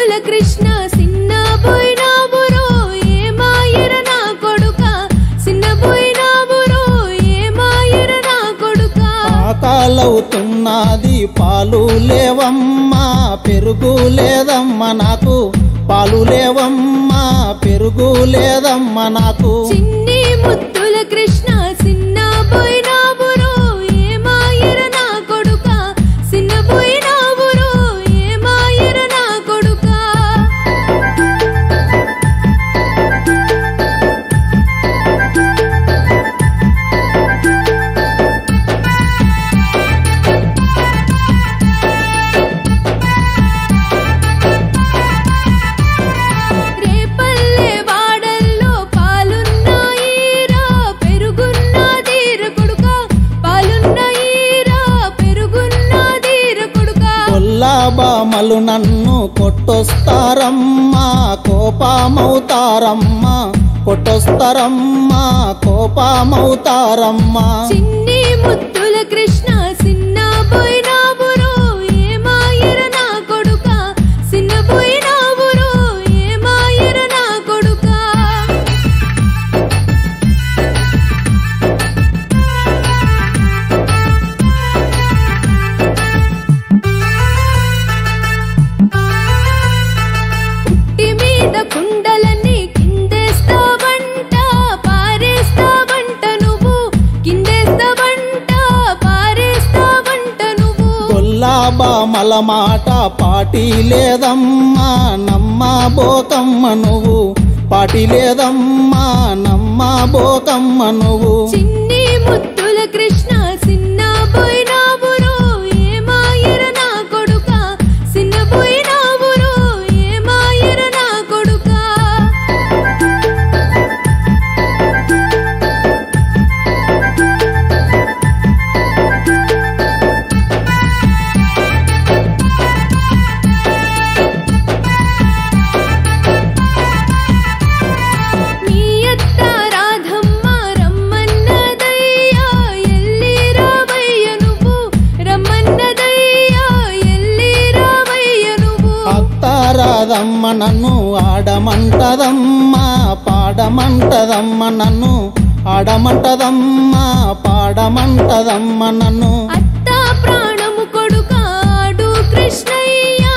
ముద్దుల కృష్ణ చిన్న పోయినావురో ఏమాయర నా కొడుక చిన్న పోయినావురో ఏమాయర నా కొడుక ఆకాలవుతున్నది పాలు లేవమ్మా పెరుగు లేదమ్మా నాకు పాలు లేవమ్మా పెరుగు లేదమ్మా నాకు చిన్ని ముద్దుల కృష్ణ చిన్న పోయినావురో ఏమాయర నా కొడుక చిన్న పోయినావురో ఏమాయర నా కొడుక రేపల్లె వాడల్లో పాలున్నాయిరా పెరుగున్నదీర కొడుక పాలున్నాయిరా పెరుగున్నదీర కొడుక కొల్లాబామలు నన్ను కొట్టొస్తారమ్మా కోపమవుతారమ్మా కొట్టొస్తారమ్మా కోపమవుతారమ్మా చిన్ని ముద్దుల కృష్ణ చిన్న పోయినావురో ఏమాయర నా కొడుక చిన్న పోయినావురో ఏమాయర నా కొడుక పుట్టి మీద కుండలన్నీ కిందేస్తావంట పారేస్తావంట నువ్వు కిందేస్తావంట పారేస్తావంట నువ్వు కొల్లాబామల మాట పాటి లేదమ్మా నమ్మబోకమ్మ నువ్వు పాటి లేదమ్మా నమ్మబోకమ్మ నువ్వు చిన్ని ముద్దుల కృష్ణ చిన్న పోయినావురో ఏమాయర నా కొడుక చిన్న పోయినావురో ఏమాయర నా కొడుక మీ అత్త రాధమ్మ రమ్మన్నదయ్యా ఎల్లి రావయ్య నువ్వు రమ్మన్నదయ్యా ఎల్లి రావయ్య నువ్వు అత్తారాదమ్మ నన్ను ఆడమంటదమ్మా పాడమంటదమ్మ నన్ను ఆడమంటదమ్మా పాడమంటదమ్మ నన్ను అత్త ప్రాణము కొడుకాడు కృష్ణయ్య